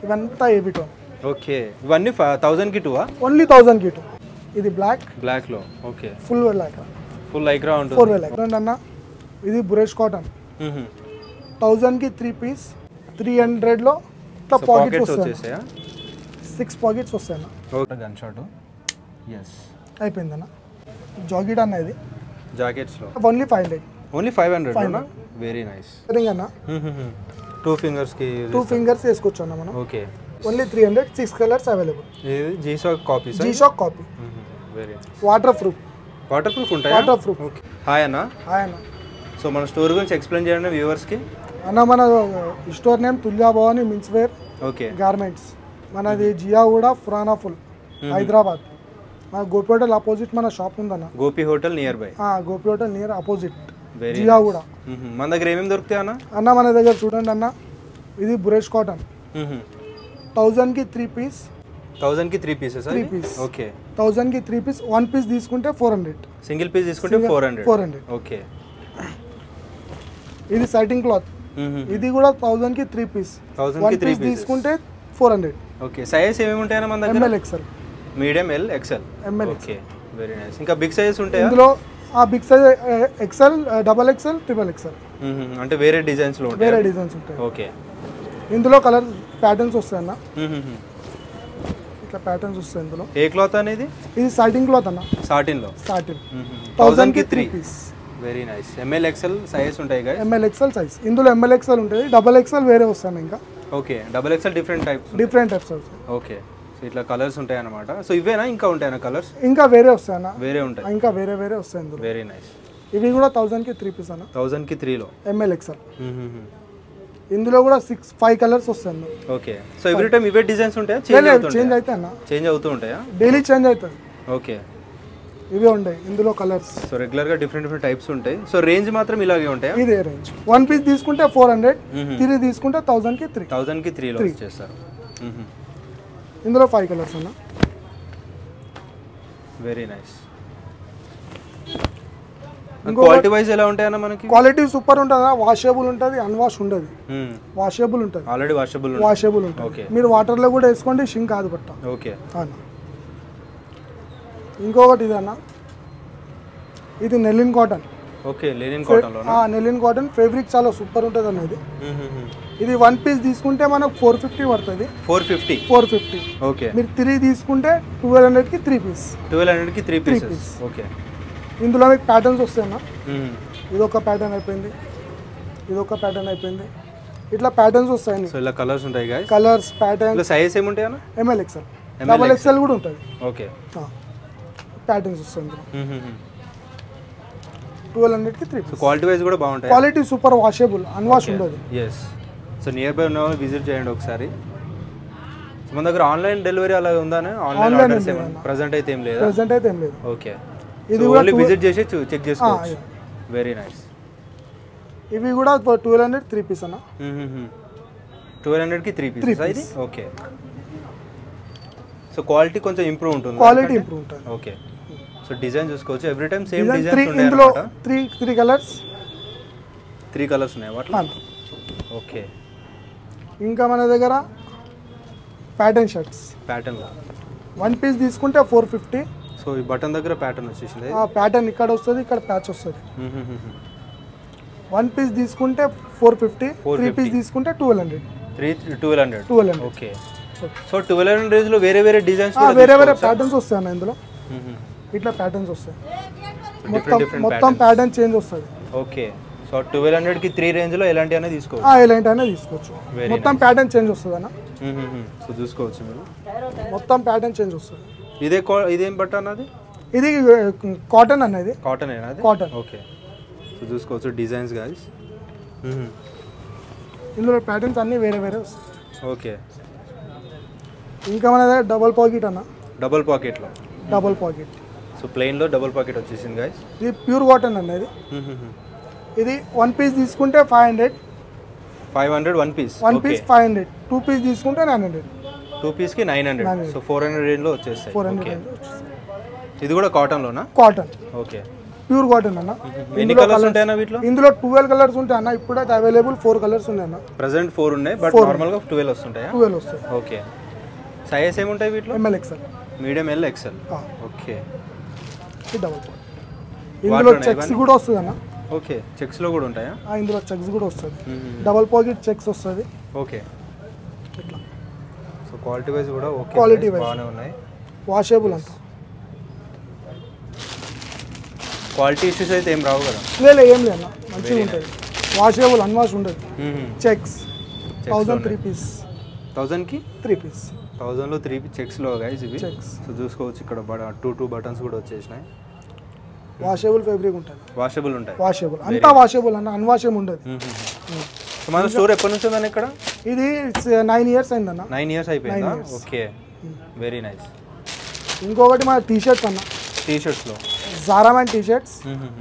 ఇవంతా AB tone okay ఇవన్నీ థౌజండ్కి టూవా ఓన్లీ థౌజండ్ కి టూ ఇది బ్లాక్ బ్లాక్లో okay full black full lycra ఉంటుంది ఫోర్ బ్లాక్ అన్న ఇది బురేష్ కాటన్ థౌజండ్కి త్రీ పీస్ త్రీ హండ్రెడ్లో ఇట్లా పాకెట్స్ పాకెట్స్ వస్తాయి వచ్చేసాయా సిక్స్ పాకెట్స్ వస్తాయన్న ఓకే గన్ షాట్ ఎస్ అయిపోయిందన్న జాకెట్ అన్న ఇది జాకెట్స్లో only five hundred only five hundred very nice ring అన్న టూ ఫింగర్స్కి టూ ఫింగర్స్ వేసుకోవచ్చు అన్న మనం okay only three hundred six colours available ఇది జీసాక్ copies G shock copy very waterproof waterproof ఉంటాయా వాటర్ ప్రూఫ్ ఓకే హాయ్ అన్న ఆయన so మన స్టోర్ గురించి ఎక్స్ప్లెయిన్ చేయండి వ్యూవర్స్కి అన్న మన store name Tulja Bhavani means wear okay garments మనది జియా కూడా ఫురానా ఫుల్ హైదరాబాద్ మన గోపి హోటల్ ఆపోజిట్ మన షాప్ ఉందన్న గోపి హోటల్ నియర్ బై ఆ, Gopi hotel near opposite very జియా కూడా మన దగ్గర ఏమేమి దొరుకుతాయి అన్న అన్న మన దగ్గర చూడండి అన్న ఇది బురేష్ కాటన్ థౌజండ్కి త్రీ పీస్ థౌజండ్కి three pieces Three piece. Okay థౌజండ్కి త్రీ పీస్ వన్ పీస్ తీసుకుంటే ఫోర్ హండ్రెడ్ సింగిల్ పీస్ తీసుకుంటే four hundred four hundred okay ఇది సైటింగ్ క్లాత్ ఇది కూడా థౌజండ్కి త్రీ పీస్ థౌజండ్కి వన్ త్రీ పీస్ పీస్ తీసుకుంటే ఫోర్ హండ్రెడ్ ఓకే సైజెస్ ఏమేమి ఉంటాయన్న మన దగ్గర M L XL medium L XL M L okay very nice ఇంకా బిగ్ సైజెస్ ఉంటాయా ఇందులో ఆ big size XL double XL triple XL మ్మ్. అంటే వేరే డిజైన్స్లో ఉంటాయి వేరే డిజైన్స్ ఉంటాయి ఓకే ఇందులో కలర్ ప్యాటర్న్స్ వస్తాయి అన్న ఇట్లా ప్యాటర్న్స్ వస్తాయి ఇందులో ఏ క్లాత్ అనేది ఇది సైటింగ్ క్లాత్ అన్న సాటిన్లో స్టార్టింగ్ థౌజండ్కి three piece very nice M L XL sizes ఉంటాయి గాయ ఎంఎల్ ఎక్సెల్ సైజ్ ఇందులో ఎంఎల్ ఎక్సెల్ ఉంటుంది డబల్ ఎక్సెల్ వేరే వస్తాయి ఇంకా okay double XL different types different types వస్తాయి ఓకే సో ఇట్లా కలర్స్ ఉంటాయి అన్నమాట సో ఇవేనా ఇంకా ఉంటాయన్న కలర్స్ ఇంకా వేరే వస్తాయి అన్న వేరే ఉంటాయి ఇంకా వేరే వేరే వస్తాయి ఇందులో వెరీ నైస్ ఇవి కూడా థౌజండ్కి త్రీ పీస్ అన్న థౌజండ్కి త్రీలో ఎంఎల్ ఎక్సెల్ ఇందులో కూడా సిక్స్ ఫైవ్ కలర్స్ వస్తాయి అన్న ఓకే సో ఎవ్రీ టైం ఇవే డిజైన్స్ ఉంటాయా చేంజ్ చేంజ్ అవుతుంటాయా అయితే అన్న చేంజ్ అవుతూ ఉంటాయా డైలీ చేంజ్ అవుతుంది ఓకే ఇవే ఉంటాయి ఇందులో కలర్స్ సో రెగ్యులర్గా డిఫరెంట్ డిఫరెంట్ టైప్స్ ఉంటాయి సో రేంజ్ మాత్రం ఇలాగే ఉంటాయా ఇదే రేంజ్ వన్ పీస్ తీసుకుంటే ఫోర్ హండ్రెడ్ త్రీ తీసుకుంటే థౌజండ్కి త్రీ థౌజండ్కి త్రీలో చేస్తారు ఇందులో ఫైవ్ కలర్స్ అన్న వెరీ నైస్ క్వాలిటీ వైజ్ ఎలా ఉంటాయన్న మనకి క్వాలిటీ సూపర్ ఉంటుంది వాషబుల్ ఉంటుంది అన్వాష్ ఉండదు వాషబుల్ ఉంటుంది ఆల్రెడీ వాషబుల్ వాషబుల్ ఉంటుంది Okay. మీరు వాటర్లో కూడా వేసుకోండి షింక్ కాదు బట్ట ఓకే అన్న ఇంకొకటి ఇది అన్న ఇది నెల్లిన్ కాటన్ ఓకే లెనిన్ కాటన్లో నెల్లిన్ కాటన్ ఫేబ్రిక్ చాలా సూపర్ ఉంటుంది అన్న ఇది ఇది వన్ పీస్ తీసుకుంటే మనకు ఫోర్ ఫిఫ్టీ పడుతుంది four fifty four fifty okay మీరు త్రీ తీసుకుంటే ట్వెల్వ్ హండ్రెడ్కి త్రీ పీస్ ట్వెల్వ్ హండ్రెడ్కి త్రీ పీసెస్ piece. ఓకే ఇందులో మీకు ప్యాటర్న్స్ వస్తాయి అన్న ఇది ఒక ప్యాటర్న్ అయిపోయింది ఇది ఒక ప్యాటర్న్ అయిపోయింది ఇట్లా ప్యాటర్న్స్ వస్తాయి సో ఇలా కలర్స్ ఉంటాయి గాయస్ కలర్స్ ప్యాటర్న్ ఇలా సైజెస్ ఏముంటాయన్న ఎంఎల్ ఎక్సెల్ డబల్ ఎక్సెల్ కూడా ఉంటుంది ఓకే ప్యాటర్న్స్ వస్తాయి ఇందులో ట్వెల్వ్ హండ్రెడ్కి త్రీ సో క్వాలిటీ వైజ్ కూడా బాగుంటాయి క్వాలిటీ సూపర్ వాషబుల్ అన్వాష్ ఉండదు ఎస్ సో నియర్ బై ఉన్న వాళ్ళు విజిట్ చేయండి ఒకసారి సో మన దగ్గర ఆన్లైన్ డెలివరీ అలా ఉందా ఆన్లైన్ ఆర్డర్స్ ఏమైనా ప్రజెంట్ అయితే ఏం లేదా ప్రెసెంట్ అయితే ఏం లేదు ఓకే ఇది ఇది కూడా ఓన్లీ విజిట్ చేసి చెక్ చేసుకోవచ్చు yeah. వెరీ నైస్ ఇవి కూడా ట్వెల్వ్ హండ్రెడ్ త్రీ పీస్ అన్న ట్వెల్వ్ హండ్రెడ్కి త్రీ పీసెస్ ఇది ఓకే సో క్వాలిటీ కొంచెం ఇంప్రూవ్ ఉంటుంది క్వాలిటీ ఇంప్రూవ్ ఉంటుంది ఓకే సో డిజైన్ చూసుకోవచ్చు every time same three designs ఉంటాయి ఇందులో అన్నమాట three three colours three colours ఉన్నాయి వాటిలో ఓకే ఇంకా మన దగ్గర pattern shirts pattern one piece తీసుకుంటే ఫోర్ ఫిఫ్టీ సో ఈ బటన్ దగ్గర ప్యాటర్న్ వచ్చేసింది ఆ ప్యాటర్న్ ఇక్కడ వస్తుంది ఇక్కడ ప్యాచ్ వస్తుంది వన్ పీస్ తీసుకుంటే ఫోర్ ఫిఫ్టీ త్రీ పీస్ తీసుకుంటే twelve hundred three twelve hundred twelve hundred okay so twelve hundred లో వేరే వేరే డిజైన్స్ వేరే వేరే ప్యాటర్న్స్ వస్తాయి అన్న ఇందులో ఇట్లా ప్యాటర్న్స్ వస్తాయి మొత్తం different మొత్తం ప్యాటర్న్ చేంజ్ వస్తుంది ఓకే సో ట్వెల్వ్ హండ్రెడ్ కి త్రీ రేంజ్ లో ఎలాంటి అనేది తీసుకోవచ్చు ఆ, ఎలాంటి అయినా తీసుకోవచ్చు మొత్తం ప్యాటర్న్ చేంజ్ వస్తుంది అన్న సో చూసుకోవచ్చు మీరు మొత్తం ప్యాటర్న్ చేంజ్ వస్తుంది ఇదే కా- ఇదేం బట్ట అన్నది ఇది కాటన్ అనేది కాటన్ ఏనా అది కాటన్ ఓకే సో చూసుకోవచ్చు డిజైన్స్ గాయస్ ఇందులో ప్యాటర్న్స్ అన్నీ వేరే వేరే వస్తాయి ఓకే ఇంకా మన దగ్గర డబల్ పాకెట్ అన్న డబుల్ పాకెట్లో డబల్ పాకెట్ సో ప్లెయిన్లో డబుల్ పాకెట్ వచ్చేసింది గాయస్ ఇది ప్యూర్ కాటన్ అన్న ఇది ఇది వన్ పీస్ తీసుకుంటే five hundred five hundred one piece one okay piece five hundred two piece తీసుకుంటే నైన్ హండ్రెడ్ టూ పీస్కి nine hundred so four hundred రేంజ్లో వచ్చేస్తాయి ఫోర్ ఓకే హండ్రెడ్ ఇది కూడా కాటన్లోనా కాటన్ ఓకే ప్యూర్ కాటన్ అన్న ఎన్ని కలర్స్ ఉంటాయన్నా వీటిలో ఇందులో ట్వెల్వ్ కలర్స్ ఉంటాయి అన్న ఇప్పుడైతే అవైలబుల్ ఫోర్ కలర్స్ ఉన్నాయి అన్న ప్రజెంట్ ఫోర్ ఉన్నాయి బట్ నార్మల్గా ట్వెల్వ్ వస్తుంటాయా ట్వెల్వ్ వస్తాయి ఓకే సైజెస్ ఏముంటాయి వీటిలో M L XL medium L XL okay double point ఇందులో చెక్స్ కూడా వస్తుంది అన్న ఓకే చెక్స్లో కూడా ఉంటాయా ఆ, ఇందులో చెక్స్ కూడా వస్తుంది డబల్ పాకెట్ చెక్స్ వస్తుంది ఓకే ఇట్లా సో క్వాలిటీ వైజ్ కూడా ఓకే Quality wise. బాగానే ఉన్నాయి వాషేబుల్ అంతా క్వాలిటీ ఇష్యూస్ అయితే ఏం రావు కదా లేదు ఏం లేదు అన్న మంచిగా ఉంటుంది వాషేబుల్ అన్వాష్ ఉండదు చెక్స్ థౌజండ్ త్రీ పీస్ థౌజండ్కి త్రీ పీస్ థౌజండ్లో త్రీ చెక్స్లో గైస్ ఇవి చెక్స్ సో చూసుకోవచ్చు ఇక్కడ టూ టూ బటన్స్ కూడా వచ్చేసినాయి వాషేబుల్ ఫ్యాబ్రిక్ ఉంటుంది వాషబుల్ ఉంటాయి వాషేబుల్ అంతా వాషేబుల్ అన్న అన్వాషేబుల్ ఉండదు సో మన స్టోర్ ఎప్పటి నుంచి ఉందని ఇక్కడ ఇది నైన్ ఇయర్స్ అయిందన్న నైన్ ఇయర్స్ అయిపోయిందా ఓకే వెరీ నైస్ ఇంకొకటి మన టీ షర్ట్స్ అన్న టీ షర్ట్స్లో Zara man T shirts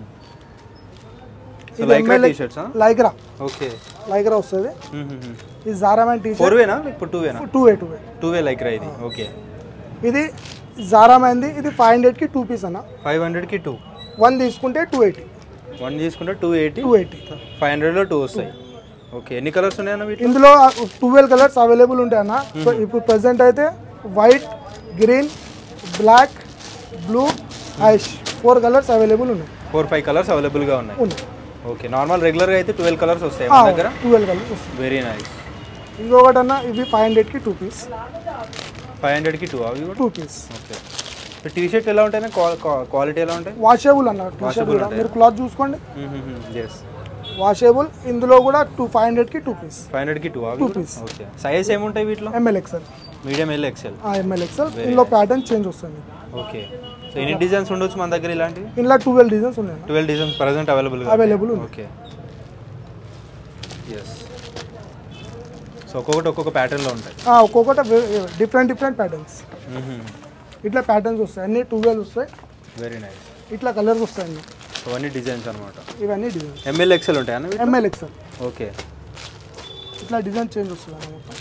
so like T shirts Lycra okay Lycra వస్తుంది ఇది Zara man T shirt four వేనా ఇప్పుడు టూ వేనా two way two way two way Lycra ఇది ఓకే ఇది జారా మ్యాన్ది ఇది ఫైవ్ హండ్రెడ్కి టూ పీస్ అన్న ఫైవ్ హండ్రెడ్కి టూ వన్ తీసుకుంటే టూ ఎయిటీ వన్ తీసుకుంటే two eighty two eighty five హండ్రెడ్లో టూ వస్తాయి ఓకే ఎన్ని కలర్స్ ఉన్నాయన్న వీటిలో ఇందులో ట్వెల్వ్ కలర్స్ అవైలబుల్ ఉంటాయి అన్న సో ఇప్పుడు ప్రజెంట్ అయితే white green black blue ish four colours available ఉన్నాయి ఫోర్ ఫైవ్ కలర్స్ అవైలబుల్గా ఉన్నాయి ఉన్నాయి ఓకే నార్మల్ రెగ్యులర్గా అయితే ట్వెల్వ్ కలర్స్ వస్తాయి మన దగ్గర ట్వెల్వ్ కలర్స్ వస్తుంది వెరీ నైస్ ఇంకొకటి అన్న ఇవి ఫైవ్ హండ్రెడ్కి టూ పీస్ ఫైవ్ హండ్రెడ్కి టూ అవి కూడా two piece okay T shirt ఎలా ఉంటాయి క్వాలిటీ ఎలా ఉంటాయి వాషేబుల్ అన్న టీ షర్ట్ కూడా మీరు క్లాత్ చూసుకోండి ఎస్ వాషేబుల్ ఇందులో కూడా టూ ఫైవ్ హండ్రెడ్కి టూ పీస్ ఫైవ్ హండ్రెడ్కి టూ అవి piece. ఓకే సైజ్ ఏముంటాయి వీటిలో M L XL medium L XL M L XL ఇందులో ప్యాటర్న్ చేంజ్ వస్తుంది ఓకే సో ఎన్ని డిజైన్స్ ఉండొచ్చు మన దగ్గర ఇలాంటివి ఇందులో ట్వెల్వ్ డిజైన్స్ ఉన్నాయి twelve designs present available available ఉంది ఓకే ఎస్ సో ఒక్కొక్కటి ఒక్కొక్క ప్యాటర్న్లో ఉంటాయి ఆ, ఒక్కొక్కటి డిఫరెంట్ డిఫరెంట్ ప్యాటర్న్స్ ఇట్లా ప్యాటర్న్స్ వస్తాయి అన్ని ట్వెల్వ్ వస్తాయి వెరీ నైస్ ఇట్లా కలర్స్ వస్తాయి అన్ని సో అన్ని డిజైన్స్ అనమాట ఇవన్నీ డిజైన్స్ ఎంఎల్ ఎక్సెల్ ఉంటాయి అన్న ఎంఎల్ ఎక్సెల్ ఓకే ఇట్లా డిజైన్ చేంజ్ వస్తుంది అన్న మొత్తం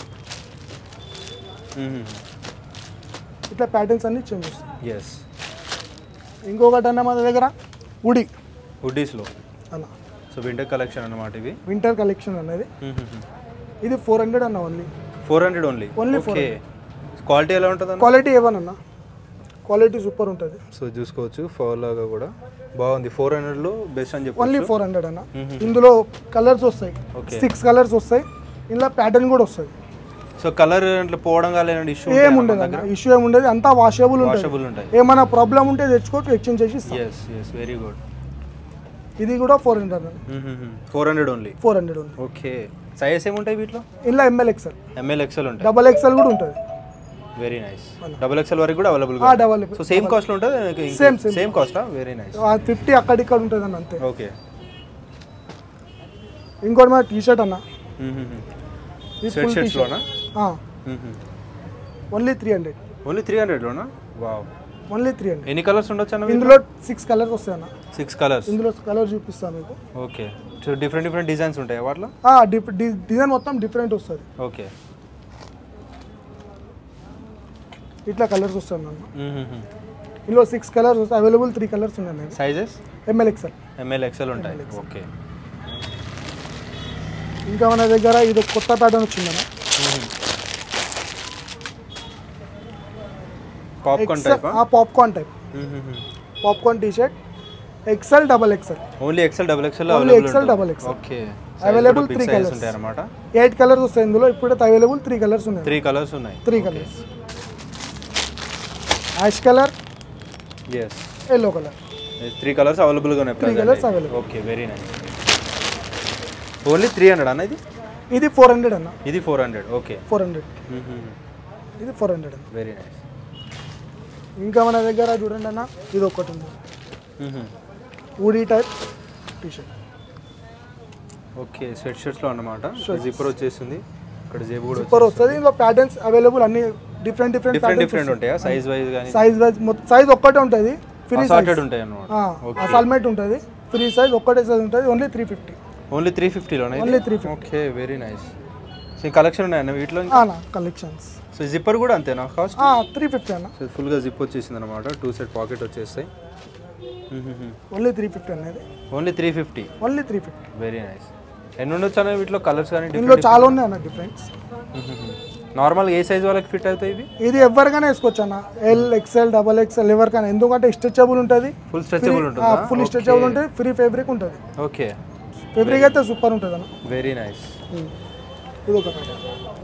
ఇట్లా ప్యాటర్న్స్ అన్ని చేంజ్ వస్తాయి ఎస్ ఇంకొకటి అన్న మన దగ్గర ఉడి హుడ్డీస్లో అన్న సో వింటర్ కలెక్షన్ అన్నమాట ఇవి వింటర్ కలెక్షన్ అనేది ఇది ఫోర్ హండ్రెడ్ అన్న only four hundred only Only okay quality ఎలా ఉంటుంది అన్న క్వాలిటీ ఏమన్నా క్వాలిటీ సూపర్ ఉంటుంది సో చూసుకోవచ్చు ఫోర్ లాగా కూడా బాగుంది ఫోర్ హండ్రెడ్లో బెస్ట్ అని చెప్పి ఓన్లీ ఫోర్ హండ్రెడ్ అన్న ఇందులో కలర్స్ వస్తాయి Okay. సిక్స్ కలర్స్ వస్తాయి ఇందులో ప్యాటర్న్ కూడా వస్తుంది సో కలర్ ఇట్లా పోవడం కానీ ఇష్యూ ఏముండదు అన్న ఇష్యూ ఏముండదు అంతా వాషబుల్ ఉంటుంది వాషబుల్ ఉంటాయి ఏమైనా ప్రాబ్లం ఉంటే తెచ్చుకోవచ్చు ఎక్స్చేంజ్ చేసి ఇస్తాం ఎస్ ఎస్ వెరీ గుడ్ ఇది కూడా ఫోర్ హండ్రెడ్ అన్న four hundred only four hundred ఉంది ఓకే సైజెస్ ఏముంటాయి వీటిలో ఇందులో ఎంఎల్ ఎక్సెల్ ఎంఎల్ ఎక్సెల్ ఉంటాయి డబల్ ఎక్సెల్ కూడా ఉంటుంది వెరీ నైస్ డబుల్ ఎక్సెల్ వరకు కూడా అవైలబుల్ ఆ డబల్ సో సేమ్ కాస్ట్ ఉంటుంది Same, same. సేమ్ కాస్టా వెరీ నైస్ ఫిఫ్టీ అక్కడిక్కడ ఉంటుంది అన్న అంతే ఓకే ఇంకోటి మన టీ షర్ట్ అన్న ఈ స్వెట్ full షర్ట్స్లోనా only three hundred only three హండ్రెడ్లోనా వావ్ ఓన్లీ త్రీ హండ్రెడ్ ఎన్ని కలర్స్ ఉండొచ్చు అన్న ఇందులో సిక్స్ కలర్స్ వస్తాయి అన్న సిక్స్ కలర్స్ ఇందులో కలర్ చూపిస్తాను మీకు okay so different different designs ఉంటాయి వాటిలో డిజైన్ మొత్తం డిఫరెంట్ వస్తుంది ఓకే ఇట్లా కలర్స్ వస్తాయి అన్న ఇందులో సిక్స్ కలర్స్ వస్తాయి అవైలబుల్ త్రీ కలర్స్ ఉన్నాయి మీకు sizes M L XL M L XL ఉంటాయి ఓకే ఇంకా మన దగ్గర ఇది కొత్త ప్యాటర్న్ వచ్చిందన్న popcorn type popcorn type popcorn T shirt XL double XL only XL double XL Only available XL, double XL. Okay Available three sizes colours. ఉంటాయి అన్నమాట eight colours వస్తాయి ఇందులో ఇప్పుడైతే అవైలబుల్ త్రీ కలర్స్ ఉన్నాయి త్రీ కలర్స్ ఉన్నాయి three colours ash colour yes yellow colour three colours అవైలబుల్గా ఉన్నాయి Three colours available. Okay very nice only three hundred అన్న ఇది ఇది ఫోర్ హండ్రెడ్ అన్న ఇది four hundred okay four hundred ఇది ఫోర్ హండ్రెడ్ అన్న వెరీ నైస్ ఇంకా మన దగ్గర చూడండి అన్న ఇది ఒకటి ఉంది hoodie type T shirt okay sweat షర్ట్స్లో అన్నమాట జిప్పర్ వచ్చేసింది ఇక్కడ జేబు కూడా సూపర్ వస్తుంది ఇందులో ప్యాటర్న్స్ అవైలబుల్ అన్ని డిఫరెంట్ డిఫరెంట్ డిఫరెంట్ డిఫరెంట్ ఉంటాయా సైజ్ వైజ్ కానీ సైజ్ వైజ్ సైజ్ ఒక్కటే ఉంటుంది ఫ్రీ అసార్టెడ్ ఉంటాయి అన్నమాట అసాల్మేట్ ఉంటుంది ఫ్రీ సైజ్ ఒక్కటే సైజ్ ఉంటుంది only three fifty only three ఫిఫ్టీలోనే only three fifty okay very nice so collection ఉన్నాయన్న వీటిలో ఇంకా కలెక్షన్స్ సో జిప్పర్ కూడా అంతేనా కాస్ట్ త్రీ ఫిఫ్టీ అన్న సో ఫుల్గా జిప్ వచ్చేసింది అనమాట టూ సెట్ పాకెట్ వచ్చేస్తాయి ఓన్లీ త్రీ ఫిఫ్టీ అనేది only three fifty only three fifty very nice ఎన్ని ఉండొచ్చు అన్న వీటిలో కలర్స్ కానీ ఇందులో చాలా ఉన్నాయి అన్న డిఫరెన్స్ నార్మల్ ఏ సైజ్ వాళ్ళకి ఫిట్ అవుతాయి ఇవి ఇది ఎవరికైనా వేసుకోవచ్చు అన్న ఎల్ ఎక్స్ఎల్ డబల్ ఎక్స్ఎల్ ఎవరికైనా ఎందుకంటే స్ట్రెచబుల్ ఉంటుంది ఫుల్ స్ట్రెచబుల్ ఉంటుందా ఫుల్ స్ట్రెచబుల్ ఉంటుంది ఫ్రీ ఫేబ్రిక్ ఉంటుంది ఓకే ఫేబ్రిక్ అయితే సూపర్ ఉంటుంది అన్న వెరీ నైస్ ఉమ్. ఇది ఒక ప్యాటర్న్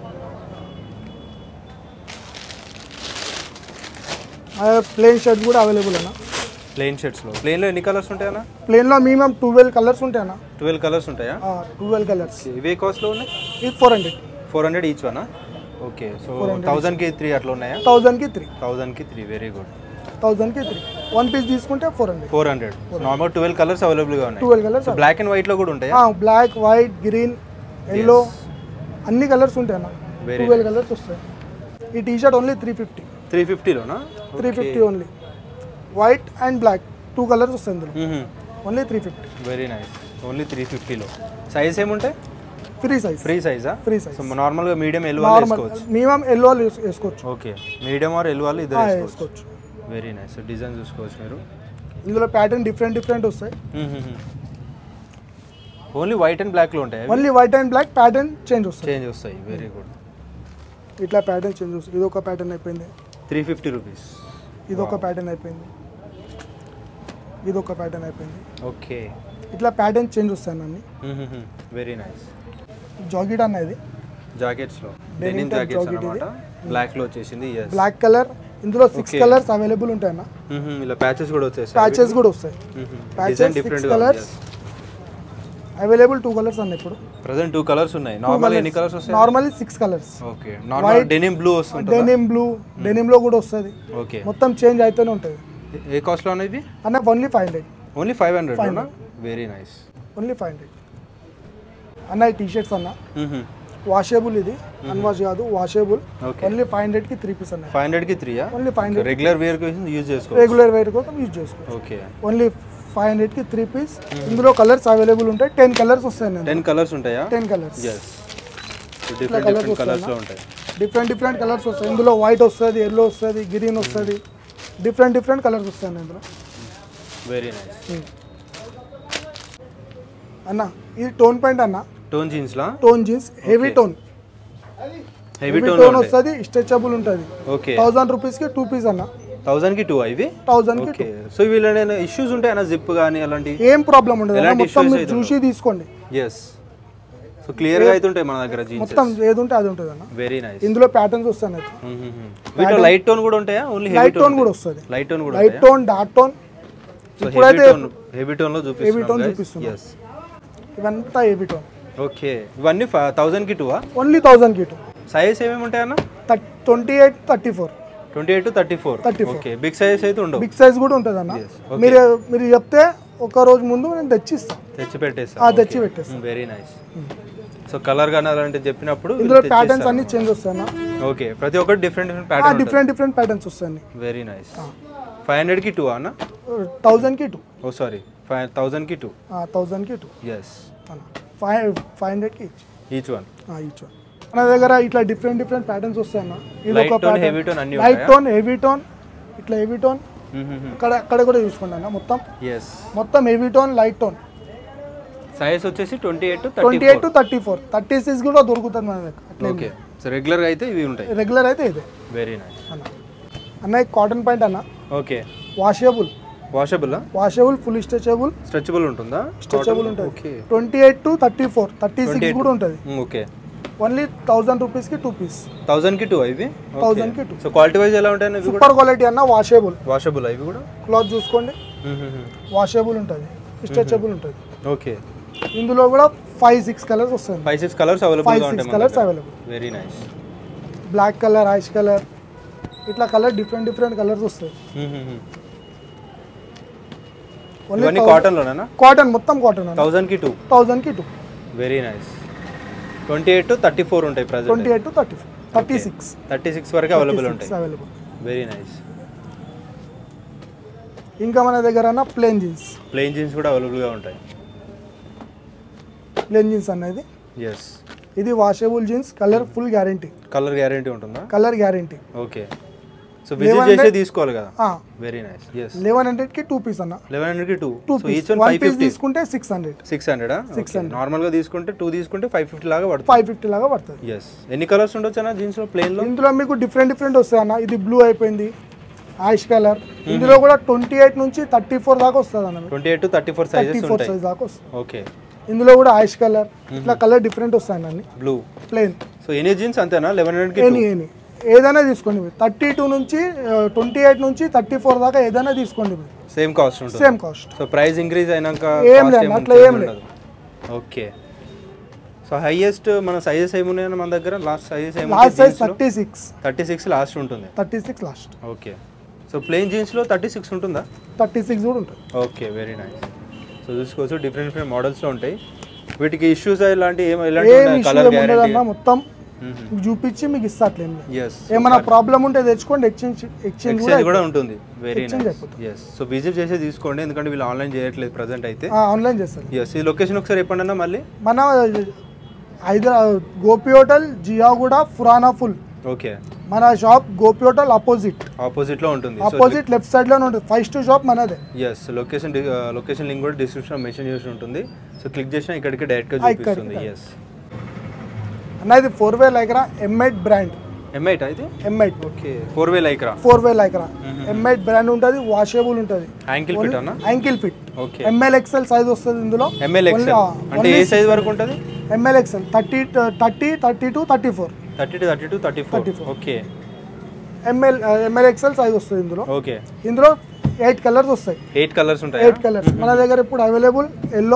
ప్లెయిన్ షర్ట్ కూడా అవైలబుల్ అన్న ప్లెయిన్ షర్ట్స్లో ప్లెయిన్లో ఎన్ని కలర్స్ ఉంటాయన్నా ప్లెయిన్లో మినిమం ట్వెల్వ్ కలర్స్ ఉంటాయి అన్న ట్వెల్వ్ కలర్స్ ఉంటాయా ట్వెల్వ్ కలర్స్ ఇవే కాస్ట్లో ఉన్నాయి ఇది four hundred four hundred each వనా ఓకే సో థౌజండ్కి త్రీ అట్లా ఉన్నాయా థౌజండ్కి త్రీ థౌజండ్కి త్రీ వెరీ గుడ్ థౌజండ్కి త్రీ వన్ పీస్ తీసుకుంటే four hundred four hundred normal twelve colours అవైలబుల్గా ఉన్నాయి twelve colours so black and వైట్లో కూడా ఉంటాయా బ్లాక్ వైట్ గ్రీన్ ఎల్లో అన్ని కలర్స్ ఉంటాయి అన్న Very ట్వెల్వ్ కలర్స్ వస్తాయి ఈ T shirt only three fifty three ఫిఫ్టీలోనా three fifty only white and black two colours వస్తాయి ఇందులో only three fifty very nice only three ఫిఫ్టీలో సైజ్ ఏముంటాయి ఫ్రీ సైజ్ ఫ్రీ సైజా ఫ్రీ సైజ్ సో నార్మల్గా medium L normal వేసుకోవచ్చు minimum ఎల్లో వేసుకోవచ్చు ఓకే మీడియం ఆర్ ఎల్ వాళ్ళు ఇద్దరు ఆ, వేసుకోవచ్చు వేసుకోవచ్చు వెరీ నైస్ డిజైన్ చూసుకోవచ్చు మీరు ఇందులో ప్యాటర్న్ డిఫరెంట్ డిఫరెంట్ వస్తాయి ఓన్లీ వైట్ అండ్ బ్లాక్లో ఉంటాయి only white and black pattern change వస్తాయి చేంజ్ వస్తాయి వెరీ గుడ్ ఇట్లా ప్యాటర్న్ చేంజ్ వస్తుంది ఇది ఒక ప్యాటర్న్ అయిపోయింది త్రీ ఫిఫ్టీ రూపీస్ ఇది ఒక ప్యాటర్న్ అయిపోయింది ఇది ఒక ప్యాటర్న్ అయిపోయింది ఓకే ఇట్లా ప్యాటర్న్ చేంజ్ వస్తాయి అన్ని వెరీ నైస్ జాకెట్ అన్నది జాకెట్స్లో Denim denim type jackets jacket అనమాట బ్లాక్లో వచ్చేసింది ఎస్ బ్లాక్ కలర్ ఇందులో సిక్స్ Okay. కలర్స్ అవైలబుల్ ఉంటాయి అన్న ఇలా ప్యాచెస్ కూడా వచ్చేసాయి ప్యాచెస్ కూడా వస్తాయి Patches, design six different colours. Available two colours అన్న ఇప్పుడు ప్రజెంట్ టూ కలర్స్ ఉన్నాయి నార్మల్ ఎన్ని కలర్స్ వస్తాయి normally six colours okay normal denim blue వస్తుంది డెనిమ్ బ్లూ డెనిమ్ లో కూడా వస్తుంది ఓకే మొత్తం చేంజ్ అయితేనే ఉంటుంది ఏ కాస్ట్లో ఉన్నాయి ఇవి అన్న only five hundred only five hundred very nice only five hundred అన్న ఈ టీ షర్ట్స్ అన్న వాషేబుల్ ఇది అన్వాష్ కాదు washable okay only five hundred కి త్రీ పీస్ అన్న ఫైవ్ హండ్రెడ్కి త్రీయా only five hundred regular wear కోసం యూజ్ చేసుకో రెగ్యులర్ వేర్ కోసం యూజ్ చేసుకో ఓకే ఓన్లీ ఫైవ్ హండ్రెడ్ కి త్రీ పీస్ ఇందులో కలర్స్ అవైలబుల్ ఉంటాయి టెన్ కలర్స్ వస్తాయి నేను టెన్ కలర్స్ ఉంటాయా ten colours yes different different కలర్స్లో ఉంటాయి డిఫరెంట్ డిఫరెంట్ కలర్స్ వస్తాయి ఇందులో వైట్ వస్తుంది ఎల్లో వస్తుంది గ్రీన్ వస్తుంది డిఫరెంట్ డిఫరెంట్ కలర్స్ వస్తాయి ఇందులో వెరీ నైస్ ఉమ్. అన్న ఇది టోన్ ప్యాంట్ అన్న టోన్ జీన్స్లా tone jeans heavy tone heavy heavy tone tone వస్తుంది స్ట్రెచబుల్ ఉంటుంది ఓకే థౌసండ్ రూపీస్కి టూ పీస్ అన్న థౌజండ్కి టూ ఇవి థౌసండ్కి ఓకే సో వీళ్ళ నేను ఇష్యూస్ ఉంటాయి అన్న జిప్ కానీ అలాంటి ఏం ప్రాబ్లం ఉండదు అన్న. ఎలాంటి మొత్తం issues మీరు అయితే చూసి తీసుకోండి ఎస్ సో క్లియర్గా అయితే ఉంటాయి మన దగ్గర జీన్స్ మొత్తం ఏది ఉంటే అది ఉంటుంది అన్న వెరీ నైస్ ఇందులో ప్యాటర్న్స్ వస్తాయి నాకు వీటిలో లైట్ టోన్ కూడా ఉంటాయా ఓన్లీ హెవీ లైట్ టోన్ కూడా వస్తుంది లైట్ టోన్ కూడా light tone dark tone so heavy ఇప్పుడైతే టోన్ హెవీ టోన్లో హెవీ టోన్ చూపిస్తున్నాం చూపిస్తున్నాం ఎస్ ఇవంతా హెవీ టోన్ ఓకే ఇవన్నీ థౌజండ్కి టూ ఓన్లీ థౌసండ్కి టూ సైజ్ ఏమేమి ఉంటాయి అన్న twenty eight thirty four twenty eight to thirty four 34. Okay big size అయితే ఉండవు బిగ్ సైజ్ కూడా ఉంటుంది అన్న Yes, okay. మీరు మీరు చెప్తే ఒక రోజు ముందు నేను తెచ్చిస్తాను తెచ్చి ఆ, పెట్టేస్తా తెచ్చి పెట్టేస్తాను వెరీ నైస్ సో కలర్ కానీ అలాంటివి చెప్పినప్పుడు ఇందులో ప్యాటర్న్స్ అన్ని చేంజ్ వస్తాయి అన్న ఓకే ప్రతి ఒక్కటి different different pattern different different patterns వస్తాయి వెరీ నైస్ ఫైవ్ హండ్రెడ్కి టూ అన్న థౌజండ్కి టూ ఓ సారీ ఫైవ్ థౌజండ్కి టూ థౌజండ్కి టూ ఎస్ అన్న ఫైవ్ ఫైవ్ హండ్రెడ్కి ఈచ్ ఈచ్ వన్ ఈచ్ మన దగ్గర ఇట్లా డిఫరెంట్ డిఫరెంట్ ప్యాటర్న్స్ వస్తాయి అన్న ఇది లైట్ ఒక టోన్ హెవీ టోన్ అన్ని లైట్ టోన్ హెవీ టోన్ ఇట్లా హెవీ టోన్ అక్కడ అక్కడ కూడా చూసుకోండి అన్న మొత్తం ఎస్ మొత్తం heavy tone light tone size వచ్చేసి twenty eight to twenty thirty eight to thirty four thirty six కూడా దొరుకుతుంది మన దగ్గర అట్లా ఓకే సో రెగ్యులర్గా అయితే ఇవి ఉంటాయి రెగ్యులర్ అయితే ఇదే వెరీ నైస్ అన్న అన్న కాటన్ ప్యాంట్ అన్న okay washable washable washable full stretchable stretchable ఉంటుందా స్ట్రెచబుల్ ఉంటుంది okay twenty eight to thirty four thirty six కూడా ఉంటుంది ఓకే ఓన్లీ థౌసండ్ రూపీస్కి టూ పీస్ థౌజండ్కి టూ ఇవి థౌసండ్కి టూ సో క్వాలిటీ వైజ్ ఎలా ఉంటాయి ఇవి కూడా సూపర్ క్వాలిటీ అన్న వాషబుల్ వాషబుల్ ఇవి కూడా క్లాత్ చూసుకోండి వాషబుల్ ఉంటుంది స్ట్రెచబుల్ ఉంటుంది ఓకే ఇందులో కూడా ఫైవ్ సిక్స్ కలర్స్ వస్తాయి ఫైవ్ సిక్స్ కలర్స్ ఫైవ్ అవైలబుల్గా సిక్స్ ఉంటాయి colours available very nice black colour ash colour ఇట్లా కలర్ డిఫరెంట్ డిఫరెంట్ కలర్స్ వస్తాయి ఓన్లీ ఇవన్నీ కాటన్లోనేనా కాటన్ మొత్తం కాటన్ అన్న థౌజండ్కి టూ థౌసండ్కి two very nice twenty eight to thirty four ఉంటాయి present twenty eight to thirty thirty six thirty six వరకు అవైలబుల్ ఉంటాయి అవైలబుల్ వెరీ నైస్ ఇంకా మన దగ్గర అన్న ప్లేన్ జీన్స్ ప్లెయిన్ జీన్స్ కూడా అవైలబుల్గా ఉంటాయి ప్లేన్ జీన్స్ అనేది ఎస్ ఇది washable jeans colour full guarantee colour guarantee ఉంటుందా colour guarantee okay so visit చేసి తీసుకోవాలి కదా వెరీ నైస్ ఎస్ లెవెన్ హండ్రెడ్కి టూ పీస్ అన్న లెవెన్ హండ్రెడ్కి two two so piece each one one five piece fifty తీసుకుంటే సిక్స్ హండ్రెడ్ సిక్స్ హండ్రెడా six hundred నార్మల్గా తీసుకుంటే టూ తీసుకుంటే ఫైవ్ ఫిఫ్టీ లాగా పడుతుంది ఫైవ్ ఫిఫ్టీ లాగా పడుతుంది ఎస్ ఎన్ని కలర్స్ ఉండొచ్చు అన్న జీన్స్లో ప్లెయిన్లో ఇందులో మీకు డిఫరెంట్ డిఫరెంట్ వస్తాయి అన్న ఇది బ్లూ అయిపోయింది యాష్ కలర్ ఇందులో కూడా ట్వంటీ ఎయిట్ నుంచి థర్టీ ఫోర్ దాకా వస్తుంది అన్న twenty eight to thirty four thirty sizes four ఉంటాయి సైజ్ దాకా వస్తుంది ఓకే ఇందులో కూడా యాష్ కలర్ ఇట్లా కలర్ డిఫరెంట్ వస్తాయి అన్ని blue plain so any jeans అంతేనా లెవెన్ హండ్రెడ్కి ఎనీ ఎనీ ఏదైనా తీసుకోండి మీరు థర్టీ టూ నుంచి ట్వంటీ ఎయిట్ నుంచి థర్టీ ఫోర్ దాకా ఏదైనా తీసుకోండి మీరు సేమ్ కాస్ట్ ఉంటుంది same cost so price increase అయినాక ఏం cost లేదు, ఏం అట్లా change ఏం లేదు. ఉండదు. ఓకే సో హైయెస్ట్ మన సైజెస్ ఏమున్నాయన్న మన దగ్గర లాస్ట్ సైజెస్ లాస్ట్ సైజ్ ఏముంటుంది thirty six thirty six last ఉంటుంది thirty six last okay so plain జీన్స్లో థర్టీ సిక్స్ ఉంటుందా థర్టీ సిక్స్ కూడా ఉంటుంది ఓకే వెరీ నైస్ సో చూసుకోవచ్చు డిఫరెంట్ డిఫరెంట్ మోడల్స్లో ఉంటాయి వీటికి ఇష్యూస్ ఇలాంటి ఏం ఎలాంటి ఏం ఇష్యూ కలర్ గ్యారంటీ ఉండదన్న మొత్తం మీకు చూపించి మీకు ఇస్తా అట్లా ఏం లేదు ఎస్ ఏమైనా ప్రాబ్లం ఉంటే తెచ్చుకోండి ఎక్స్చేంజ్ ఎక్స్చేంజ్ కూడా ఎక్స్చేంజ్ కూడా ఉంటుంది వెరీ Exchange నైస్ అయిపోతుంది. ఎస్ సో విజిట్ చేసి తీసుకోండి ఎందుకంటే వీళ్ళు ఆన్లైన్ చేయట్లేదు ప్రజెంట్ అయితే ఆన్లైన్ చేస్తారు ఎస్ ఈ లొకేషన్ ఒకసారి చెప్పండి అన్న మళ్ళీ మన హైదరాబాద్ గోపి హోటల్ జియాగూడ ఫురానా ఫుల్ ఓకే మన షాప్ గోపి హోటల్ ఆపోజిట్ ఆపోజిట్లో ఉంటుంది ఆపోజిట్ లెఫ్ట్ సైడ్ లోనే ఉంటుంది ఫస్ట్ షాప్ మనదే ఎస్ లొకేషన్ లొకేషన్ లింక్ కూడా డిస్క్రిప్షన్ మెన్షన్ చేసి ఉంటుంది సో క్లిక్ చేసినా ఇక్కడికి డైరెక్ట్గా ఆ, ఇక్కడికి చూపిస్తుంది ఎస్ అన్న ఇది ఫోర్ వే లైక్రా ఎంఐట్ బ్రాండ్ ఎంఐట్ అయితే ఎంఐట్ okay four way lycra four way lycra ఎంఐట్ బ్రాండ్ ఉంటుంది వాషబుల్ ఉంటుంది యాంకిల్ ఫిట్ అన్న ankle fit okay M L XL size వస్తుంది ఇందులో ఎంఎల్ ఎక్సెల్ అంటే ఏ సైజ్ వరకు ఉంటుంది M L XL thirty thirty thirty two thirty four thirty to thirty to thirty four 34. Okay M L M L XL size వస్తుంది ఇందులో ఓకే ఇందులో ఎయిట్ కలర్స్ వస్తాయి ఎయిట్ కలర్స్ ఉంటాయి ఎయిట్ కలర్స్ మన దగ్గర ఇప్పుడు available yellow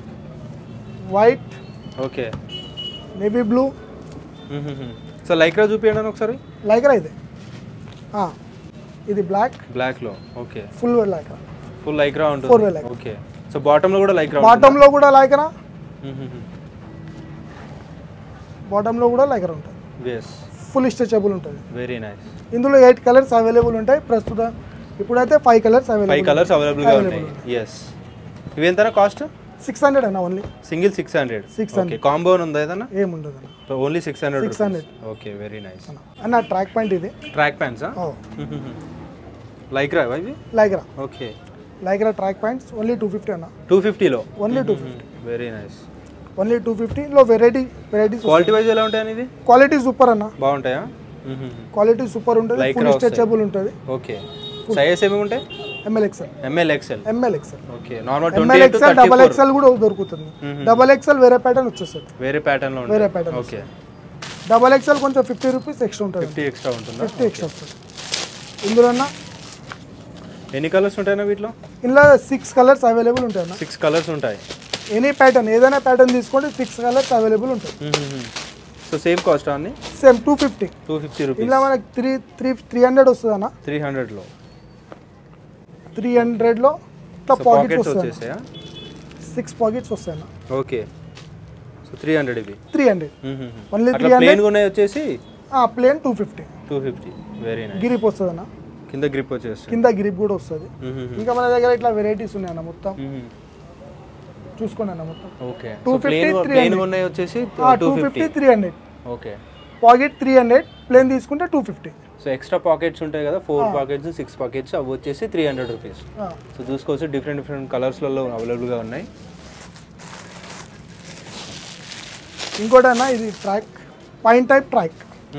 white okay navy blue so lycra చూపించండి అన్న ఒకసారి లైక్రా ఇది ఆ, ఇది బ్లాక్ బ్లాక్లో okay full lycra full lycra Four ఉంటుంది way lycra. ఓకే సో బాటంలో కూడా లైక్రా బాటమ్ లో కూడా లైక్రా బాటమ్ లో కూడా లైక్రా ఉంటుంది ఎస్ ఫుల్ స్ట్రెచబుల్ ఉంటుంది వెరీ నైస్ ఇందులో ఎయిట్ కలర్స్ అవైలబుల్ ఉంటాయి ప్రస్తుతం ఇప్పుడైతే five colours five available colours అవైలబుల్గా Available ఉంటాయి ఎస్ ఇవి ఎంతనా కాస్ట్ సిక్స్ హండ్రెడ్ అన్న only single six hundred 600. Okay combo ఉందా ఏదన్నా ఏముండదు అన్న so only six hundred 600. Okay very nice అన్న ట్రాక్ పాయింట్ ఇది ట్రాక్ ప్యాంట్సా లైక్రా ఇవి lycra okay lycra track pants only two fifty అన్న టూ ఫిఫ్టీలో only two fifty very nice only two ఫిఫ్టీలో వెరైటీ వెరైటీస్ క్వాలిటీ వైజ్ ఎలా ఉంటాయని ఇది క్వాలిటీ సూపర్ అన్న బాగుంటాయా క్వాలిటీ సూపర్ ఉంటుంది Lycra ఫుల్ వస్తాయి. స్ట్రెచబుల్ ఉంటుంది ఓకే సైజెస్ ఏమి ఉంటాయి M L XL M L XL M L XL okay normal twenty M L eight XL double XL కూడా దొరుకుతుంది డబల్ ఎక్సెల్ వేరే ప్యాటర్న్ వచ్చేస్తుంది వేరే ప్యాటర్న్లో వేరే ఉంటాయి ప్యాటర్న్ ఓకే డబల్ ఎక్సెల్ కొంచెం ఫిఫ్టీ రూపీస్ ఎక్స్ట్రా ఉంటుంది ఫిఫ్టీ ఎక్స్ట్రా ఉంటుందా ఫిఫ్టీ ఎక్స్ట్రా వస్తుంది ఇందులో ఎన్ని కలర్స్ ఉంటాయన్నా వీటిలో ఇందులో సిక్స్ కలర్స్ అవైలబుల్ ఉంటాయి అన్న సిక్స్ కలర్స్ ఉంటాయి ఎనీ ప్యాటర్న్ ఏదైనా ప్యాటర్న్ తీసుకోండి సిక్స్ కలర్స్ అవైలబుల్ ఉంటాయి సో సేమ్ కాస్ట్ అన్ని same two fifty two fifty rupees ఇందులో మనకి త్రీ త్రీ త్రీ హండ్రెడ్ వస్తుంది అన్న త్రీ హండ్రెడ్లో త్రీ హండ్రెడ్లో ఇట్లా సో పాకెట్స్ పాకెట్స్ వస్తాయి వచ్చేసాయా సిక్స్ పాకెట్స్ వస్తాయి అన్న ఓకే సో త్రీ హండ్రెడ్ ఇవి త్రీ హండ్రెడ్ Only అట్లా 300? ప్లేన్ ఉన్నాయి వచ్చేసి plain two fifty two fifty very nice grip వస్తుంది అన్న కింద గ్రిప్ వచ్చేస్తుంది కింద గిరిప్ కూడా వస్తుంది ఇంకా మన దగ్గర ఇట్లా వెరైటీస్ ఉన్నాయి అన్న మొత్తం చూసుకోండి అన్న మొత్తం ఓకే 250, ప్లేన్ 300. ప్లేన్ ఉన్నాయి వచ్చేసి two two fifty fifty three hundred okay pocket three hundred plain తీసుకుంటే two fifty so extra pockets ఉంటాయి కదా ఫోర్ పాకెట్స్ సిక్స్ పాకెట్స్ అవి వచ్చేసి త్రీ హండ్రెడ్ రూపీస్ సో చూసుకోవచ్చు డిఫరెంట్ డిఫరెంట్ కలర్స్లలో అవైలబుల్గా ఉన్నాయి ఇంకోటి అన్న ఇది ట్రాక్ పైన్ టైప్ ట్రాక్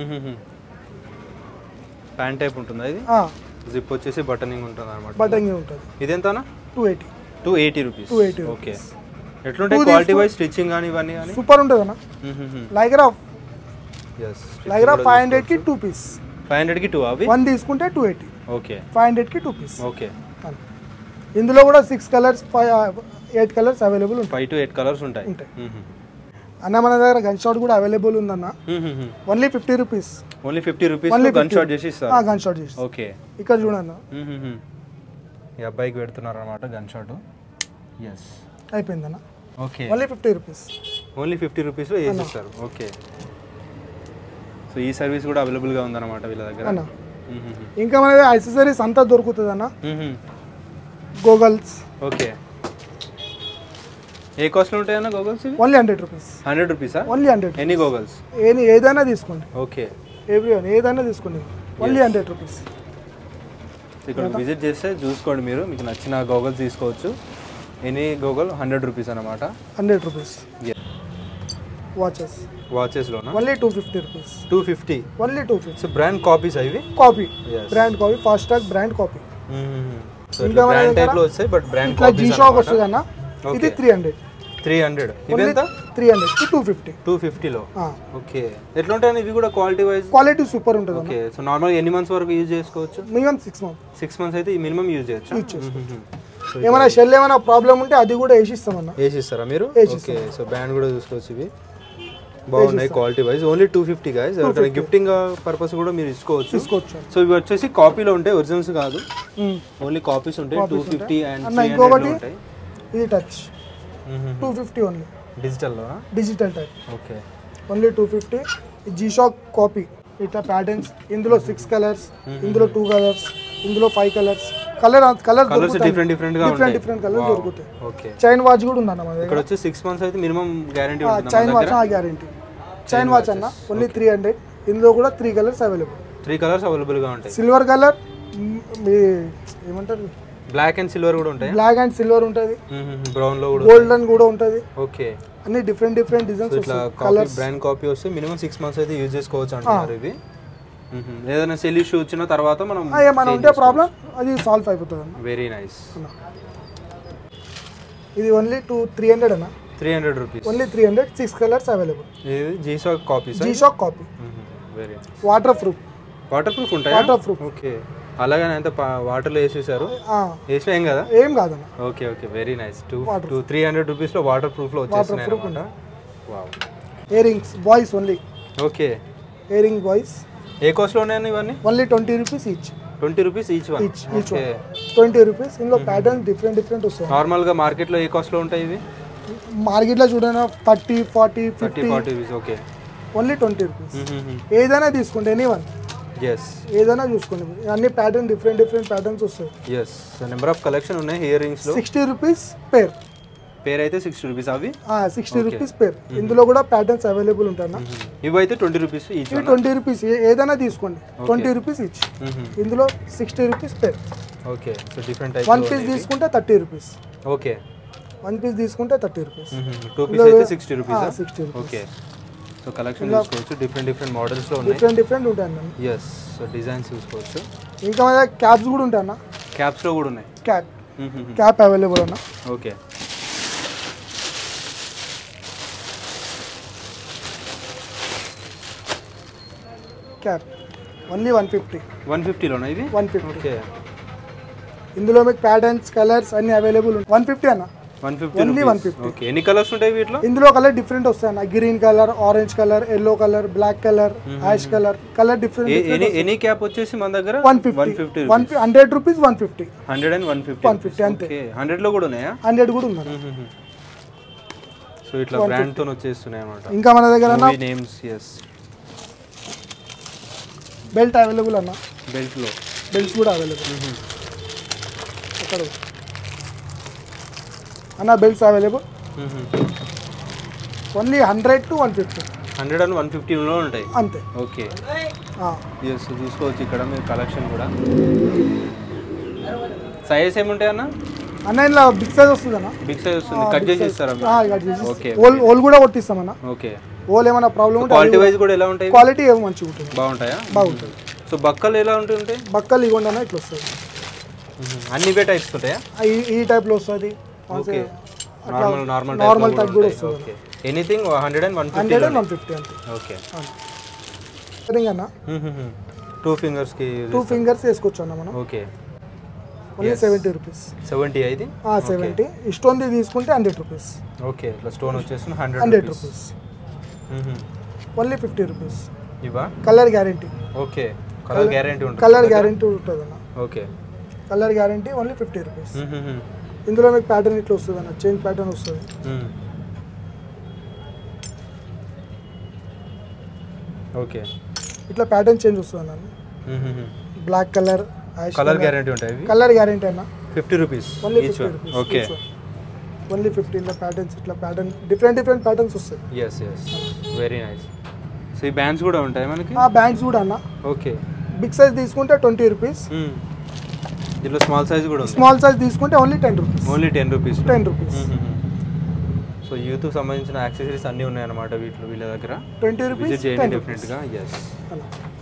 ప్యాంట్ టైప్ ఉంటుందా ఇది జిప్ వచ్చేసి బటనింగ్ ఉంటుంది అనమాట బటంగి ఉంటుంది ఇదెంతనా two eighty two eighty rupees 280 okay ఎట్లుంటాయి క్వాలిటీ వైజ్ స్టిచ్చింగ్ కానీ ఇవన్నీ కానీ సూపర్ ఉంటుంది అన్న లైగ్రా ఎస్ లైగ్రా ఫైవ్ హండ్రెడ్కి టూ పీస్ ఫైవ్ హండ్రెడ్కి టూ అవి వన్ తీసుకుంటే టూ ఎయిటీ ఓకే ఫైవ్ హండ్రెడ్కి టూ పీస్ ఓకే ఇందులో కూడా six colours five eight colours available ఉంటాయి ఫైవ్ టు ఎయిట్ కలర్స్ ఉంటాయి ఉంటాయి. అన్న మన దగ్గర గన్ షాట్ కూడా అవైలబుల్ ఉందన్న only fifty rupees only fifty rupees Only gun 50. Shot చేసి ఇస్తారు గన్ షాట్ చేసి ఓకే ఇక్కడ చూడన్న ఈ అబ్బాయికి పెడుతున్నారు అనమాట గన్ షాట్ ఎస్ అయిపోయిందన్న okay only fifty rupees only fifty రూపీస్లో వేసిస్తారు ఓకే సో ఈ సర్వీస్ కూడా అవైలబుల్గా ఉందన్నమాట వీళ్ళ దగ్గర అన్న ఇంకా మన దగ్గర యాక్సెసరీస్ అంతా దొరుకుతుంది అన్న మ్మ్. గోగల్స్ ఓకే ఏ కాస్ట్లో ఉంటాయన్న గోగల్స్ ఇవి ఓన్లీ హండ్రెడ్ రూపీస్ హండ్రెడ్ రూపీసా ఓన్లీ హండ్రెడ్ ఎనీ గోగల్స్ ఏది ఏదైనా తీసుకోండి ఓకే ఎవ్రీ వన్ ఏదైనా తీసుకోండి ఓన్లీ హండ్రెడ్ రూపీస్ ఇక్కడ విజిట్ చేస్తే చూసుకోండి మీరు మీకు నచ్చిన గోగల్స్ తీసుకోవచ్చు ఎనీ గోగల్ హండ్రెడ్ రూపీస్ అనమాట హండ్రెడ్ రూపీస్ వాచెస్ వాచెస్లోనా only two fifty rupees two fifty only two fifty so brand copies ఇవి copy Yes. Brand copy Fastrack brand copy so ఇంకా మన బ్రాండ్ దగ్గర టైప్లో వస్తాయి బట్ బ్రాండ్ ఇట్లా G copies shock వస్తుంది అన్న ఇది Okay. Three hundred three hundred ఇవి ఓన్లీ ఎంత three hundred two fifty two ఫిఫ్టీలో ఓకే ఎట్లా ఉంటాయి ఇవి కూడా క్వాలిటీ వైజ్ క్వాలిటీ సూపర్ ఉంటుంది అన్న ఓకే సో నార్మల్ ఎన్ని మంత్స్ వరకు యూజ్ చేసుకోవచ్చు minimum six month six months అయితే మినిమం యూజ్ చేయొచ్చు సో ఏమైనా షెల్ ఏమైనా ప్రాబ్లం ఉంటే అది కూడా వేసిస్తాం అన్న వేసి ఇస్తారా మీరు వేసి ఓకే సో బ్యాండ్ కూడా చూసుకోవచ్చు ఇవి బాగున్నాయి quality wise only two fifty guys ఎవరికైనా గిఫ్టింగ్ పర్పస్ కూడా మీరు ఇచ్చుకోవచ్చు తీసుకోవచ్చు సో ఇవి వచ్చేసి కాపీలో ఉంటాయి ఒరిజినల్స్ కాదు మ్మ్. ఓన్లీ కాపీస్ ఉంటాయి టూ ఫిఫ్టీ అండ్ అన్న త్రీ ఇంకొకటి ఉంటాయి ఇది టచ్ టూ ఫిఫ్టీ ఓన్లీ డిజిటల్లో digital type okay only two fifty G shock copy ఇట్లా ప్యాటర్న్స్ ఇందులో సిక్స్ కలర్స్ ఇందులో టూ కలర్స్ ఇందులో five colours colour colour colours different different గా డిఫరెంట్ ఉంటాయి డిఫరెంట్ కలర్స్ దొరుకుతాయి ఓకే చైన్ వాచ్ కూడా ఉందన్న మన దగ్గర ఇక్కడ వచ్చి సిక్స్ మంత్స్ అయితే మినిమం గ్యారంటీ ఉంటుంది చైన్ వాచ్ ఆ గ్యారంటీ చైన్ వాచ్ అన్న ఓన్లీ త్రీ హండ్రెడ్ ఇందులో కూడా three colours available three colours available గా ఉంటాయి సిల్వర్ కలర్ మీ ఏమంటారు బ్లాక్ అండ్ సిల్వర్ కూడా ఉంటాయి బ్లాక్ అండ్ సిల్వర్ ఉంటుంది బ్రౌన్ లో కూడా గోల్డెన్ కూడా ఉంటుంది ఓకే అన్ని డిఫరెంట్ డిఫరెంట్ డిజైన్స్ ఇట్లా వస్తాయి కాపీ బ్రాండ్ కాపీ వస్తే మినిమం సిక్స్ మంత్స్ అయితే యూజ్ చేసుకోవచ్చు అంటున్నారు ఇవి మ్మ్. ఏదైనా సెల్ ఇష్యూ వచ్చిన తర్వాత మనం ఏమైనా ఉంటే ప్రాబ్లం అది సాల్వ్ అయిపోతుంది అన్న వెరీ నైస్ ఇది ఓన్లీ టూ త్రీ హండ్రెడ్ అన్న three hundred rupees only three hundred six colours available ఇది జీసాక్ copies G shock copy very waterproof waterproof ఉంటాయా వాటర్ ప్రూఫ్ ఓకే అలాగనే అంత వాటర్లో వేసేసారు వేసినా ఏం కదా ఏం కాదన్న okay okay very nice two two three hundred రూపీస్లో వాటర్ ప్రూఫ్లో వచ్చేస్తున్నాయి అనమాట wow earrings boys only okay earring boys ఏ కాస్ట్లో ఉన్నాయండి ఇవన్నీ only twenty rupees each twenty rupees each one each each okay twenty rupees ఇందులో ప్యాటర్న్ డిఫరెంట్ డిఫరెంట్ వస్తాయి నార్మల్గా మార్కెట్లో ఏ కాస్ట్లో ఉంటాయి ఇవి మార్కెట్లో చూడండి thirty forty thirty fifty forty rupees okay only twenty rupees ఏదైనా తీసుకోండి ఎనీ వన్ ఎస్ ఏదైనా చూసుకోండి అన్ని ప్యాటర్న్ డిఫరెంట్ డిఫరెంట్ ప్యాటర్న్స్ వస్తాయి ఎస్ నెంబర్ ఆఫ్ కలెక్షన్ ఉన్నాయి ఇయర్ రింగ్స్లో సిక్స్టీ రూపీస్ పేర్ పేరు అయితే సిక్స్టీ రూపీస్ అవి సిక్స్టీ రూపీస్ పేర్ ఇందులో కూడా ప్యాటర్న్స్ అవైలబుల్ ఉంటాయి ఇవి అయితే ట్వంటీ రూపీస్ ఈచ్ ఇవి ట్వంటీ రూపీస్ ఏదైనా తీసుకోండి ట్వంటీ రూపీస్ ఇచ్ ఇందులో sixty rupees pair okay so different one type piece తీసుకుంటే thirty rupees okay one piece తీసుకుంటే థర్టీ రూపీస్ టూ పీస్ అయితే sixty rupees sixty rupees okay so collection చూసుకోవచ్చు different different మోడల్స్లో ఉన్నాయి different different ఉంటాయి అన్న yes so designs చూసుకోవచ్చు ఇంకా మన దగ్గర క్యాప్స్ కూడా ఉంటాయి అన్న క్యాప్స్లో కూడా ఉన్నాయి క్యాప్ క్యాప్ అవైలబుల్ అన్న okay cap only one fifty one ఫిఫ్టీలోనా ఇది వన్ ఫిఫ్టీ ఓకే ఇందులో మీకు ప్యాటర్న్స్ కలర్స్ అన్ని అవైలబుల్ ఉంటాయి వన్ ఫిఫ్టీ అన్న వన్ ఫిఫ్టీ Only 150. ఓకే ఎన్ని కలర్స్ ఉంటాయి వీటిలో ఇందులో కలర్ డిఫరెంట్ వస్తాయి అన్న green colour orange colour yellow colour black colour ash colour colour different any any cap వచ్చేసి మన దగ్గర one one fifty fifty one hundred rupees one fifty hundred and one fifty 150 అంతే. Okay హండ్రెడ్లో కూడా ఉన్నాయా hundred కూడా ఉంది సో ఇట్లా బ్రాండ్తో వచ్చేస్తున్నాయి అన్నమాట ఇంకా మన దగ్గర అన్న movie names yes belt available అన్న బెల్ట్లో బెల్ట్స్ కూడా అవైలబుల్ అక్కడ అన్న belts available only hundred to one fifty hundred and one ఫిఫ్టీలో ఉంటాయి అంతే ఓకే ఆ. ఎస్ చూసుకోవచ్చు ఇక్కడ మీరు కలెక్షన్ కూడా సైజెస్ ఏముంటాయి అన్న అన్న ఇలా బిగ్ సైజ్ వస్తుంది అన్న బిగ్ సైజ్ వస్తుంది కట్ చేసి ఇస్తారా మీరు? ఆ, కట్ చేసి ఓకే ఓల్ ఓల్ కూడా కొట్టిస్తాం అన్న ఓకే ఓల్ ఏమైనా ప్రాబ్లం ఉంటే క్వాలిటీ వైజ్ కూడా ఎలా ఉంటాయి క్వాలిటీ ఏమో మంచిగా ఉంటుంది బాగుంటాయా బాగుంటుంది సో బక్కలు ఎలా ఉంటుంటాయి బక్కలు ఇవ్వండి అన్న ఇట్లా వస్తుంది అన్ని బే టైప్స్ ఉంటాయా ఆ, ఈ ఈ టైప్లో వస్తుంది okay normal normal normal type కూడా వస్తుంది okay anything hundred and one fifty hundred and one fifty అంతే ఓకే రింగ్ అన్న టూ ఫింగర్స్కి టూ ఫింగర్స్ వేసుకోవచ్చు అన్న మనం okay only seventy rupees seventy అయితే సెవెంటీ ఇష్టంది తీసుకుంటే హండ్రెడ్ రూపీస్ ఓకే ఇట్లా స్టోన్ వచ్చేసి hundred hundred rupees rupees only fifty rupees ఇవా colour guarantee okay colour guarantee ఉంటుంది కలర్ గ్యారంటీ ఉంటుంది అన్న okay colour guarantee only fifty rupees ఇందులో మీకు ప్యాటర్న్ ఇట్లా వస్తుంది అన్న చేంజ్ ప్యాటర్న్ వస్తుంది ఓకే ఇట్లా ప్యాటర్న్ చేంజ్ వస్తుంది అన్న బ్లాక్ కలర్ కలర్ గ్యారంటీ ఉంటాయి ఇవి కలర్ గ్యారంటీ అన్న fifty rupees only each fifty one rupees okay only fifty ఇట్లా ప్యాటర్న్స్ ఇట్లా ప్యాటర్న్ డిఫరెంట్ డిఫరెంట్ ప్యాటర్న్స్ వస్తాయి yes yes very nice so ఈ బ్యాండ్స్ కూడా ఉంటాయి మనకి ఆ బ్యాండ్స్ కూడా అన్న ఓకే బిగ్ సైజ్ తీసుకుంటే ట్వంటీ రూపీస్ దీంట్లో స్మాల్ సైజ్ కూడా ఉంది స్మాల్ సైజ్ తీసుకుంటే only ten rupees only ten rupees ten rupees so youth సంబంధించిన యాక్సెసరీస్ అన్నీ ఉన్నాయన్నమాట వీటిలో వీళ్ళ దగ్గర ట్వంటీ రూపీస్ విజిట్ చేయండి డెఫినెట్గా ఎస్ అలా